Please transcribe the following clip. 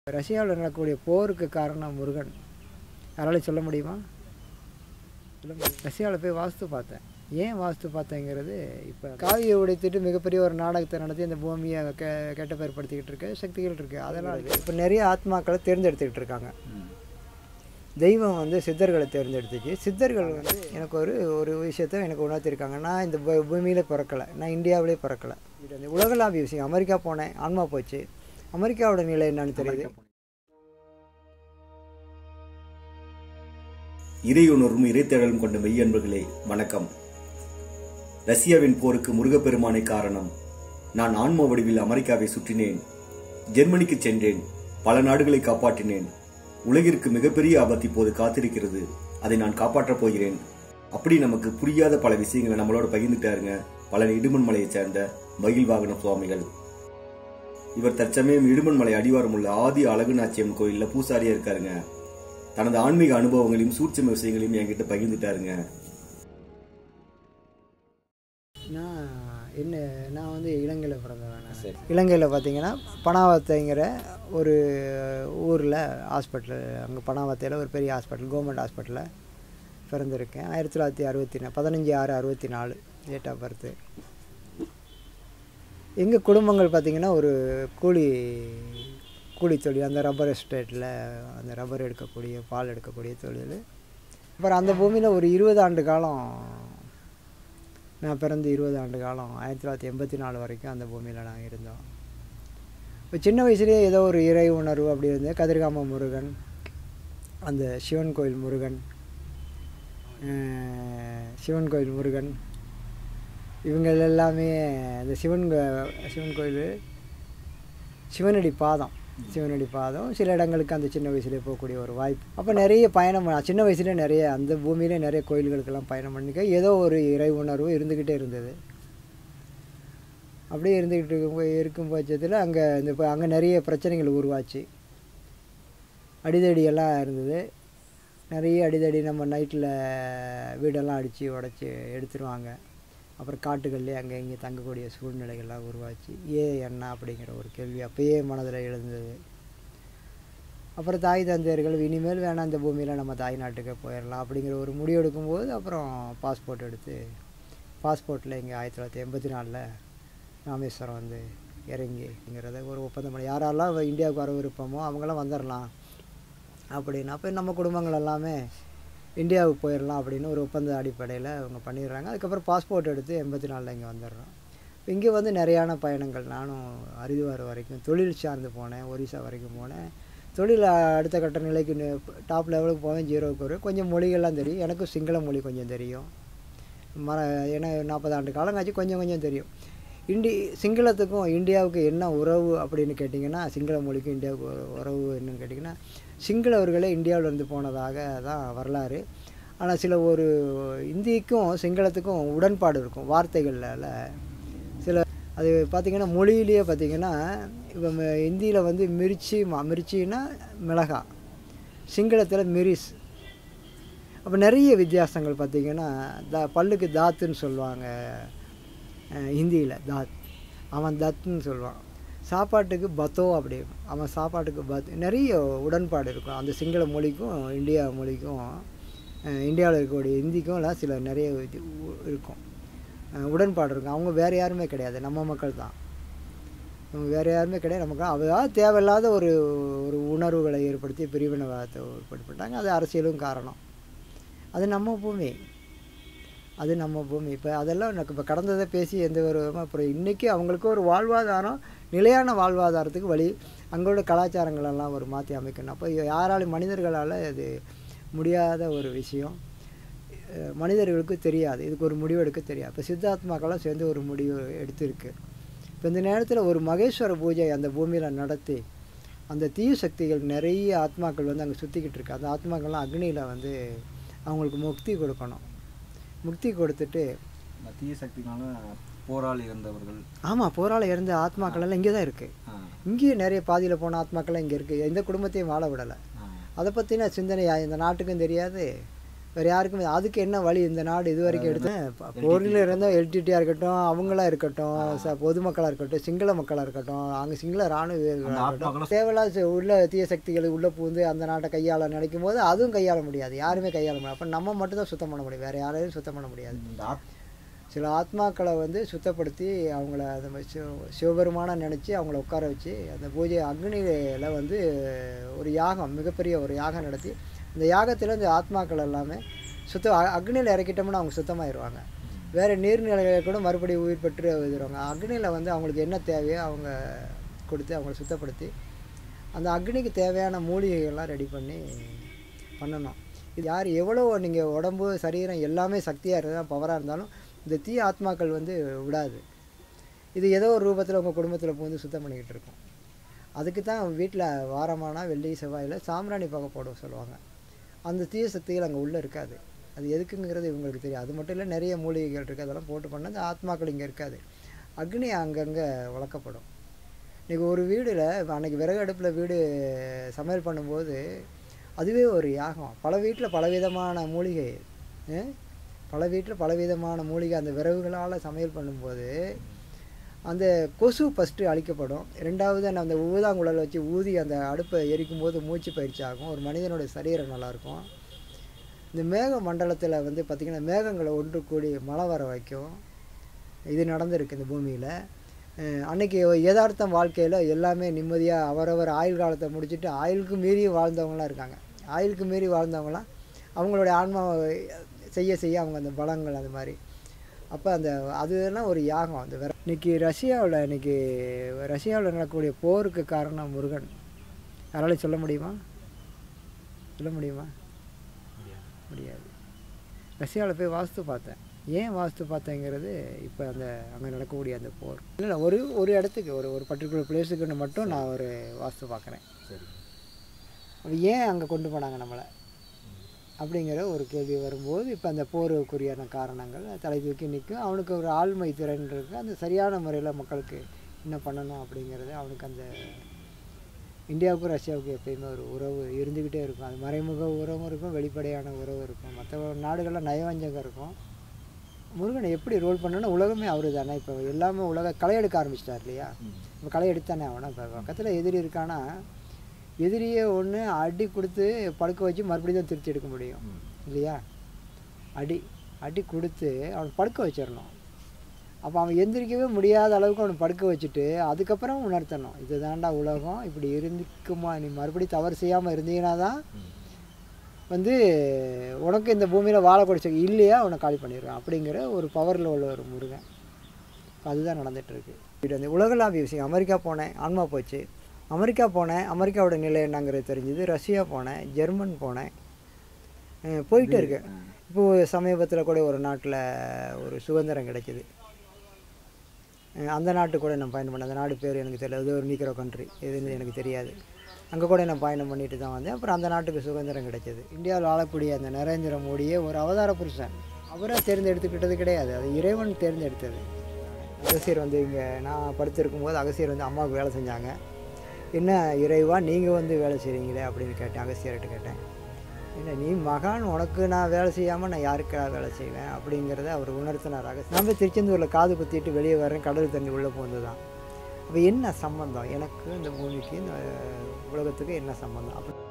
ரஷ்யாவில் நடக்கக்கூடிய போருக்கு காரணம் முருகன் யாராலையும் சொல்ல முடியுமா சொல்ல முடியும் ரஷ்யாவில் போய் வாஸ்து பார்த்தேன் ஏன் வாஸ்து பார்த்தேங்கிறது இப்போ காவியை உடைத்துட்டு மிகப்பெரிய ஒரு நாடகத்தை நடத்தி அந்த பூமியை கெ கெட்ட பேர்படுத்திக்கிட்டு இருக்க சக்திகள் இருக்குது அதெல்லாம் இருக்குது இப்போ நிறைய ஆத்மாக்களை தேர்ந்தெடுத்துக்கிட்டு இருக்காங்க தெய்வம் வந்து சித்தர்களை தேர்ந்தெடுத்துச்சு சித்தர்கள் வந்து எனக்கு ஒரு ஒரு விஷயத்த எனக்கு உணர்த்திருக்காங்க நான் இந்த பூ- பூமியில பிறக்கலை நான் இந்தியாவிலே பிறக்கலை இது வந்து உலகளாவிய விஷயம் அமெரிக்கா போனேன் ஆன்மா போச்சு அமெரிக்காவோட நிலை என்னன்னு தெரியுது இறையுணர்வும் இறைத்தேடலும் கொண்ட மெய்யன்பர்களே வணக்கம் ரஷ்யாவின் போருக்கு முருகப்பெருமானை காரணம் நான் ஆன்ம வடிவில் அமெரிக்காவை சுற்றினேன் ஜெர்மனிக்கு சென்றேன் பல நாடுகளை காப்பாற்றினேன் உலகிற்கு மிகப்பெரிய ஆபத்து இப்போது காத்திருக்கிறது அதை நான் காப்பாற்றப் போகிறேன் அப்படி நமக்கு புரியாத பல விஷயங்களை நம்மளோட பகிர்ந்துட்டாருங்க பழனி இடுமன்மலையைச் சேர்ந்த மயில் வாகன சுவாமிகள் இவர் தற்சமயம் இடுமன்மலை அடிவாரம் உள்ள ஆதி அழகுநாச்சியம் கோயில்ல பூசாரியா இருக்காருங்க தனது ஆன்மீக அனுபவங்களையும் சூட்சம விஷயங்களையும் என்கிட்ட பகிர்ந்துட்டாருங்க நான் என்ன நான் வந்து இலங்கையில் பிறந்தவன் நான். இலங்கையில் பார்த்தீங்கன்னா பனாவத்தைங்கிற ஒரு ஊரில் ஹாஸ்பிட்டல் அங்கே பனாவத்தையில் ஒரு பெரிய ஹாஸ்பிட்டல் கவர்மெண்ட் ஹாஸ்பிட்டலில் பிறந்திருக்கேன் ஆயிரத்தி தொள்ளாயிரத்தி அறுபத்தி நா பதினஞ்சு ஆறு அறுபத்தி நாலு டேட் ஆஃப் பர்த்து எங்கள் குடும்பங்கள் பார்த்திங்கன்னா ஒரு கூலி கூலி தொழில் அந்த ரப்பர் எஸ்டேட்டில் அந்த ரப்பர் எடுக்கக்கூடிய பால் எடுக்கக்கூடிய தொழில் அப்புறம் அந்த பூமியில் ஒரு இருபது ஆண்டு காலம் நான் பிறந்து இருபது ஆண்டு காலம் ஆயிரத்தி தொள்ளாயிரத்தி எண்பத்தி நாலு வரைக்கும் அந்த பூமியில் நாங்கள் இருந்தோம் இப்போ சின்ன வயசுலேயே ஏதோ ஒரு இறை உணர்வு அப்படி இருந்தது கதிர்காம முருகன் அந்த சிவன் கோயில் முருகன் அஹ் சிவன் கோயில் முருகன் இவங்க எல்லாமே அந்த சிவன் கோ- சிவன் கோயில் சிவனடி பாதம் சிவனடி பாதம் சில இடங்களுக்கு அந்த சின்ன வயசுலேயே போகக்கூடிய ஒரு வாய்ப்பு அப்போ நிறைய பயணம் பண்ண- சின்ன வயசுல நிறைய அந்த பூமியிலே நிறைய கோயில்களுக்கெல்லாம் பயணம் பண்ணிக்க ஏதோ ஒரு இறை உணர்வு இருந்துக்கிட்டே இருந்தது அப்படியே இருந்துக்கிட்டு இருக்கும் இருக்கும் பட்சத்தில் அங்கே இந்த இப்போ அங்கே நிறைய பிரச்சனைகள் உருவாச்சு அடிதடி எல்லாம் இருந்தது நிறைய அடிதடி நம்ம நைட்டில் வீடெல்லாம் அடித்து உடச்சி எடுத்துருவாங்க அப்புறம் காட்டுகள்லேயே அங்கே இங்கே தங்கக்கூடிய சூழ்நிலைகள்லாம் உருவாச்சு ஏன் என்ன அப்படிங்கிற ஒரு கேள்வி அப்பயே மனதில் எழுந்தது அப்புறம் தாய் தந்தையர்கள் இனிமேல் வேணாம் இந்த பூமியில் நம்ம தாய் நாட்டுக்கு போயிடலாம் அப்படிங்கிற ஒரு முடிவு எடுக்கும்போது அப்புறம் பாஸ்போர்ட் எடுத்து பாஸ்போர்ட்டில் இங்கே ஆயிரத்தி தொள்ளாயிரத்தி எண்பத்தி நாலில் ராமேஸ்வரம் வந்து இறங்கிங்கிறத ஒரு ஒப்பந்தம் பண்ணி யாரெல்லாம் இந்தியாவுக்கு வர விருப்பமோ அவங்களாம் வந்துடலாம் அப்படின்னு அப்போ நம்ம குடும்பங்கள் எல்லாமே இந்தியாவுக்கு போயிடலாம் அப்படின்னு ஒரு ஒப்பந்த அடிப்படையில் அவங்க பண்ணிடுறாங்க அதுக்கப்புறம் பாஸ்போர்ட் எடுத்து எண்பத்தி நாலில் இங்கே வந்துடுறோம் இங்கே வந்து நிறையான பயணங்கள் நானும் அரிதுவார் வரைக்கும் தொழில் சார்ந்து போனேன் ஒரிசா வரைக்கும் போனேன் தொழில் அடுத்த கட்ட நிலைக்கு டாப் லெவலுக்கு போவேன் ஜீரோவுக்கு வரும் கொஞ்சம் மொழிகள்லாம் தெரியும் எனக்கும் சிங்கள மொழி கொஞ்சம் தெரியும் மர ஏன்னா நாற்பது ஆண்டு காலங்காச்சு கொஞ்சம் கொஞ்சம் தெரியும் இண்டி சிங்களத்துக்கும் இந்தியாவுக்கு என்ன உறவு அப்படின்னு கேட்டிங்கன்னா சிங்கள மொழிக்கும் இந்தியாவுக்கு உற- உறவு என்னன்னு கேட்டிங்கன்னா சிங்களவர்களே இந்தியாவுல இருந்து போனதாக தான் வரலாறு ஆனால் சில ஒரு இந்திக்கும் சிங்களத்துக்கும் உடன்பாடு இருக்கும் வார்த்தைகளில் சில அது பார்த்திங்கன்னா மொழியிலேயே பார்த்திங்கன்னா இப்போ இந்தியில் வந்து மிர்ச்சி மா- மிர்ச்சின்னா மிளகா சிங்களத்தில் மிரிஸ் அப்போ நிறைய வித்தியாசங்கள் பார்த்திங்கன்னா த பல்லுக்கு தாத்துன்னு சொல்லுவாங்க ஹிந்தியில் தாத் அவன் தத்துன்னு சொல்லுவான் சாப்பாட்டுக்கு பத்தோ அப்படி அவன் சாப்பாட்டுக்கு பத் நிறைய உடன்பாடு இருக்கும் அந்த சிங்கள மொழிக்கும் இந்தியா மொழிக்கும் இந்தியாவில் இருக்கக்கூடிய ஹிந்திக்கும் எல்லாம் சில நிறைய இது உ- இருக்கும் அஹ் உடன்பாடு இருக்கும் அவங்க வேறு யாருமே கிடையாது நம்ம மக்கள் தான் அவங்க வேறு யாருமே கிடையாது நமக்கு அதாவது தேவையில்லாத ஒரு ஒரு உணர்வுகளை ஏற்படுத்தி பிரிவினவாதத்தை ஏற்படுத்திட்டாங்க அது அரசியலும் காரணம் அது நம்ம பூமி அது நம்ம பூமி இப்போ அதெல்லாம் எனக்கு இப்போ கடந்ததை பேசி எந்த ஒரு விதமா அப்புறம் இன்றைக்கி அவங்களுக்கு ஒரு வாழ்வாதாரம் நிலையான வாழ்வாதாரத்துக்கு வழி அங்களோட கலாச்சாரங்கள் எல்லாம் ஒரு மாற்றி அமைக்கணும் அப்போ யாராலும் மனிதர்களால் இது முடியாத ஒரு விஷயம் அஹ் மனிதர்களுக்கு தெரியாது இதுக்கு ஒரு முடிவு எடுக்க தெரியாது இப்போ சித்தாத்மாக்கெல்லாம் சேர்ந்து ஒரு முடிவு எடுத்திருக்கு இப்போ இந்த நேரத்தில் ஒரு மகேஸ்வர பூஜை அந்த பூமியில் நடத்தி அந்த தீய சக்திகள் நிறைய ஆத்மாக்கள் வந்து அங்கே சுற்றிக்கிட்டு இருக்கு அந்த ஆத்மாக்கள்லாம் அக்னியில் வந்து அவங்களுக்கு முக்தி கொடுக்கணும் முக்தி கொடுத்துட்டு தீய சக்தினால போரால் இறந்தவர்கள் ஆமாம் போரால் இறந்த ஆத்மாக்கள் எல்லாம் இங்கே தான் இருக்குது ஆ, இங்கேயும் நிறைய பாதியில் போன ஆத்மாக்கள்லாம் இங்கே இருக்குது எந்த குடும்பத்தையும் வாழ விடலை ஆ, அதை பற்றின சிந்தனை யா- இந்த நாட்டுக்கும் தெரியாது வேறு யாருக்குமே அதுக்கு என்ன வழி இந்த நாடு இது வரைக்கும் எடுத்து போரில் இருந்தால் எல்டிடியாக இருக்கட்டும் அவங்களா இருக்கட்டும் ச பொதுமக்களாக இருக்கட்டும் சிங்கள மக்களாக இருக்கட்டும் அங்கே சிங்கள ராணுவ வீரர்களாக இருக்கட்டும் தேவையில்லாத உள்ள தீய சக்திகள் உள்ளே பூந்து அந்த நாட்டை கையாள நினைக்கும் போது அதுவும் கையாள முடியாது யாருமே கையாள முடியாது அப்போ நம்ம மட்டும் தான் சுத்தம் பண்ண முடியும் வேறு யாரையும் சுத்தம் பண்ண முடியாது இந்த ஆத்- சில ஆத்மாக்களை வந்து சுத்தப்படுத்தி அவங்கள அந்த மாதிரி சிவ சிவபெருமானை நினச்சி அவங்கள உட்கார வச்சு அந்த பூஜை அக்னியில் வந்து ஒரு யாகம் மிகப்பெரிய ஒரு யாகம் நடத்தி அந்த யாகத்தில் இந்த ஆத்மாக்கள் எல்லாமே சுத்த அ- அக்னியில் இறக்கிட்டோம்னா அவங்க சுத்தமாயிருவாங்க வேறு நீர்நிலைகளை கூட மறுபடியும் உயிர் பெற்று எழுதுருவாங்க அக்னியில் வந்து அவங்களுக்கு என்ன தேவையோ அவங்க கொடுத்து அவங்கள சுத்தப்படுத்தி அந்த அக்னிக்கு தேவையான மூலிகைகள்லாம் ரெடி பண்ணி பண்ணணும் இது யார் எவ்வளோ நீங்கள் உடம்பு சரீரம் எல்லாமே சக்தியாக இருந்தால் பவராக இருந்தாலும் இந்த தீய ஆத்மாக்கள் வந்து விடாது இது ஏதோ ஒரு ரூபத்தில் உங்கள் குடும்பத்தில் பூந்து சுத்தம் பண்ணிக்கிட்டு இருக்கும் அதுக்கு தான் வீட்டில் வாரமானா வெள்ளி செவ்வாயில் சாம்பிராணி பகை போட சொல்லுவாங்க அந்த தீய சக்திகள் அங்கே உள்ளே இருக்காது அது எதுக்குங்கிறது இவங்களுக்கு தெரியும் அது மட்டும் இல்லை நிறைய மூலிகைகள் இருக்குது அதெல்லாம் போட்டு பண்ணால் அந்த ஆத்மாக்கள் இங்கே இருக்காது அக்னி அங்கங்கே வளர்க்கப்படும் இன்றைக்கி ஒரு வீடில் அன்றைக்கி விறகு அடுப்பில் வீடு சமையல் பண்ணும்போது அதுவே ஒரு யாகம் பல வீட்டில் பலவிதமான மூலிகை அஹ், பல வீட்டில் பலவிதமான மூலிகை அந்த விறகுகளால் சமையல் பண்ணும்போது அந்த கொசு ஃபஸ்ட்டு அழிக்கப்படும் ரெண்டாவது அந்த ஊதாங்குழல் வச்சு ஊதி அந்த அடுப்பை எரிக்கும் போது மூச்சு பயிற்சி ஆகும் ஒரு மனிதனுடைய சரீரம் நல்லாயிருக்கும் இந்த மேக மண்டலத்தில் வந்து பார்த்திங்கன்னா மேகங்களை ஒன்று கூடி மழை வர வைக்கும் இது நடந்திருக்கு இந்த பூமியில் அன்னைக்கு யதார்த்தம் வாழ்க்கையில் எல்லாமே நிம்மதியாக அவரவர் ஆயுள் காலத்தை முடிச்சுட்டு ஆயுளுக்கு மீறி வாழ்ந்தவங்களாம் இருக்காங்க ஆயுளுக்கு மீறி வாழ்ந்தவங்களாம் அவங்களுடைய ஆன்மாவை செய்ய செய்ய அவங்க அந்த பலங்கள் அந்த மாதிரி அப்போ அந்த அதுலாம் ஒரு யாகம் அந்த வேற இன்னைக்கு ரஷ்யாவில் இன்னைக்கு ரஷ்யாவில் நடக்கக்கூடிய போருக்கு காரணம் முருகன் யாராலையும் சொல்ல முடியுமா சொல்ல முடியுமா முடியாது ரஷ்யாவில் போய் வாஸ்து பார்த்தேன் ஏன் வாஸ்து பார்த்தேங்கிறது இப்போ அந்த அங்கே நடக்கக்கூடிய அந்த போர் இல்லை ஒரு ஒரு இடத்துக்கு ஒரு ஒரு பர்டிகுலர் பிளேஸுக்குன்னு மட்டும் நான் ஒரு வாஸ்து பார்க்குறேன் சரி அப்ப ஏன் அங்கே கொண்டு போனாங்க நம்மளை அப்படிங்கிற ஒரு கேள்வி வரும்போது இப்போ அந்த போருக்குரியான காரணங்கள் தலை தூக்கி நிற்கும் அவனுக்கு ஒரு ஆழ்மை திறன் இருக்குது அந்த சரியான முறையில் மக்களுக்கு என்ன பண்ணணும் அப்படிங்கிறது அவனுக்கு அந்த இந்தியாவுக்கும் ரஷ்யாவுக்கும் எப்பயுமே ஒரு உறவு இருந்துக்கிட்டே இருக்கும் அது மறைமுக உறவும் இருக்கும் வெளிப்படையான உறவு இருக்கும் மற்ற நாடுகளில் நயவஞ்சகம் இருக்கும் முருகனை எப்படி ரோல் பண்ணணும்னா உலகமே அவரு தானே இப்போ எல்லாமே உலக களை எடுக்க ஆரம்பிச்சிட்டார் இல்லையா இப்போ களை எடுத்தானே அவனா இப்போ பக்கத்தில் எதிரி இருக்கானா எதிரியே ஒன்று அடி கொடுத்து படுக்க வச்சு மறுபடியும் தான் திருத்தி எடுக்க முடியும் இல்லையா அடி அடி கொடுத்து அவனை படுக்க வச்சிடணும் அப்போ அவன் எந்திரிக்கவே முடியாத அளவுக்கு அவனை படுக்க வச்சுட்டு அதுக்கப்புறம் உணர்த்தணும் இதுதான்டா உலகம் இப்படி இருந்துக்குமா நீ மறுபடியும் தவறு செய்யாமல் இருந்தீங்கன்னா தான் வந்து உனக்கு இந்த பூமியில் வாழ கொடுச்ச இல்லையா அவனை காலி பண்ணிடுவேன் அப்படிங்கிற ஒரு பவரில் உள்ள ஒரு முருகன் இப்ப அதுதான் நடந்துகிட்ருக்கு இது வந்து உலகளாவிய விஷயம் அமெரிக்கா போனேன் ஆன்மா போச்சு அமெரிக்கா போனேன் அமெரிக்காவோட நிலை என்னங்கிறது தெரிஞ்சுது ரஷ்யா போனேன் ஜெர்மன் போனேன் அஹ் போயிட்டே இருக்கேன் இப்போது சமீபத்தில் கூட ஒரு நாட்டில் ஒரு சுதந்திரம் கிடைச்சிது அஹ் அந்த நாட்டு கூட நான் பயணம் பண்ணேன் அந்த நாடு பேர் எனக்கு தெரியல அது ஒரு நீக்கிற கண்ட்ரி எதுன்னு எனக்கு தெரியாது அங்கே கூட நான் பயணம் பண்ணிட்டு தான் வந்தேன் அப்புறம் அந்த நாட்டுக்கு சுதந்திரம் கிடைச்சது இந்தியாவில் ஆளக்கூடிய அந்த நரேந்திர மோடியே ஒரு அவதார புருஷன் அவராக தேர்ந்தெடுத்துக்கிட்டது கிடையாது அது இறைவன் தேர்ந்தெடுத்தது அகசியர் வந்து இங்கே நான் படுத்திருக்கும் போது அகசியர் வந்து அம்மாவுக்கு வேலை செஞ்சாங்க என்ன இறைவா நீங்கள் வந்து வேலை செய்கிறீங்களே அப்படின்னு கேட்டேன் அகசியர்கிட்ட கேட்டேன் இல்லை நீ மகான் உனக்கு நான் வேலை செய்யாமல் நான் யாருக்கா வேலை செய்வேன் அப்படிங்கிறத அவர் உணர்த்தினார் அகசியர் நான் போய் திருச்செந்தூரில் காது குத்திட்டு வெளியே வரேன் கடல் தண்ணி உள்ளே போந்து தான் அப்போ என்ன சம்மந்தம் எனக்கு இந்த பூமிக்கு இந்த உலகத்துக்கு என்ன சம்மந்தம் அப்படி